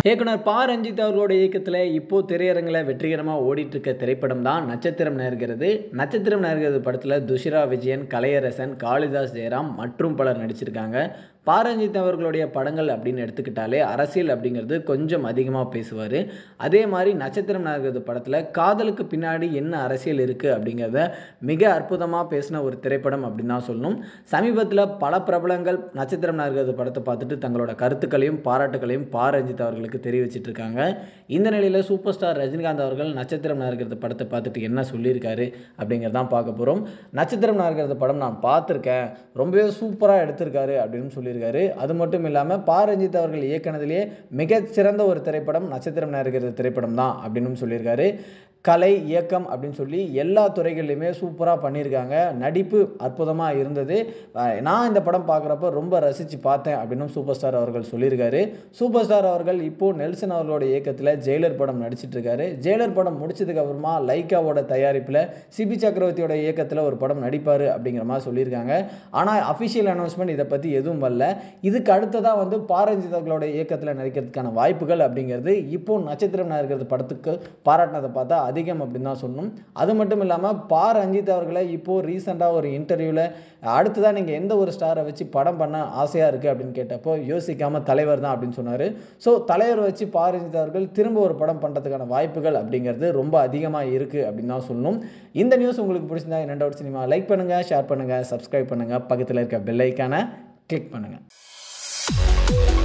இயக்குனர் பா ரஞ்சித் அவர்களோட இயக்கத்தில் இப்போ திரையரங்கில் வெற்றிகரமாக ஓடிட்டு இருக்க திரைப்படம் தான் நட்சத்திரம் நேர்கிறது நட்சத்திரம் நேர்கிறது படத்தில் துஷிரா விஜயன் கலையரசன் காளிதாஸ் ஜெயராம் மற்றும் பலர் நடிச்சிருக்காங்க பா ரஞ்சித் அவர்களுடைய படங்கள் அப்படின்னு எடுத்துக்கிட்டாலே அரசியல் அப்படிங்கிறது கொஞ்சம் அதிகமாக பேசுவார் அதே மாதிரி நட்சத்திரம் நேர்கிறது படத்தில் காதலுக்கு பின்னாடி என்ன அரசியல் இருக்குது அப்படிங்கிறத மிக அற்புதமாக பேசின ஒரு திரைப்படம் அப்படின்னு தான் சொல்லணும் சமீபத்தில் பல பிரபலங்கள் நட்சத்திரம் நேர்கிறது படத்தை பார்த்துட்டு தங்களோட கருத்துக்களையும் பாராட்டுகளையும் பா ரஞ்சித் அவர்களுக்கு தெரிவிச்சிட்டு இருக்காங்க இந்த நிலையில் சூப்பர் ஸ்டார் ரஜினிகாந்த் அவர்கள் நட்சத்திரம் நேர்கிறது படத்தை பார்த்துட்டு என்ன சொல்லியிருக்காரு அப்படிங்கிறதான் பார்க்க போகிறோம் நட்சத்திரம் நேர்கிறது படம் நான் பார்த்துருக்கேன் ரொம்பவே சூப்பராக எடுத்திருக்காரு அப்படின்னு சொல்லியிருக்காரு அது மட்டும் இல்லாமல் பா ரஞ்சித் அவர்கள் இயக்குனதிலேயே மிகச்சிறந்த ஒரு திரைப்படம் நட்சத்திரம் நேர்கிறது திரைப்படம் தான் அப்படின்னு சொல்லியிருக்காரு கலை இயக்கம் அப்படின்னு சொல்லி எல்லா துறைகள்லையுமே சூப்பராக பண்ணியிருக்காங்க நடிப்பு அற்புதமாக இருந்தது அஹ் நான் இந்த படம் பார்க்குறப்ப ரொம்ப ரசித்து பார்த்தேன் அப்படின்னு சூப்பர் ஸ்டார் அவர்கள் சொல்லியிருக்காரு சூப்பர் ஸ்டார் அவர்கள் இப்போது நெல்சன் அவர்களோட இயக்கத்தில் ஜெயிலர் படம் நடிச்சிட்டு இருக்காரு ஜெயிலர் படம் முடிச்சதுக்கு அப்புறமா லைக்காவோட தயாரிப்பில் சிபி சக்கரவர்த்தியோட இயக்கத்தில் ஒரு படம் நடிப்பார் அப்படிங்கிற மாதிரி சொல்லியிருக்காங்க ஆனால் அஃபிஷியல் அனௌன்ஸ்மெண்ட் இதை பற்றி எதுவும் வரல இதுக்கு அடுத்ததாக வந்து பாரஞ்சித் அவர்களோட இயக்கத்தில் நடிக்கிறதுக்கான வாய்ப்புகள் அப்படிங்கிறது இப்போ நட்சத்திரம் இருக்கிறது படத்துக்கு பாராட்டினதை பார்த்தா அதிகம் அப்படின்னு தான் சொல்லணும் அது மட்டும் இல்லாமல் பா ரஞ்சித் அவர்களை இப்போது ரீசெண்டாக ஒரு இன்டர்வியூவில் அடுத்ததாக நீங்கள் எந்த ஒரு ஸ்டாரை வச்சு படம் பண்ண ஆசையாக இருக்குது அப்படின்னு கேட்டப்போ யோசிக்காமல் தலைவர் தான் அப்படின்னு சொன்னார் ஸோ தலைவர் வச்சு பா ரஞ்சித் அவர்கள் திரும்ப ஒரு படம் பண்ணுறதுக்கான வாய்ப்புகள் அப்படிங்கிறது ரொம்ப அதிகமாக இருக்குது அப்படின்னு தான் சொல்லணும் இந்த நியூஸ் உங்களுக்கு பிடிச்சிருந்தா என்னோட சினிமா லைக் பண்ணுங்கள் ஷேர் பண்ணுங்கள் சப்ஸ்கிரைப் பண்ணுங்கள் பக்கத்தில் இருக்க பெல் ஐக்கானை கிளிக் பண்ணுங்கள்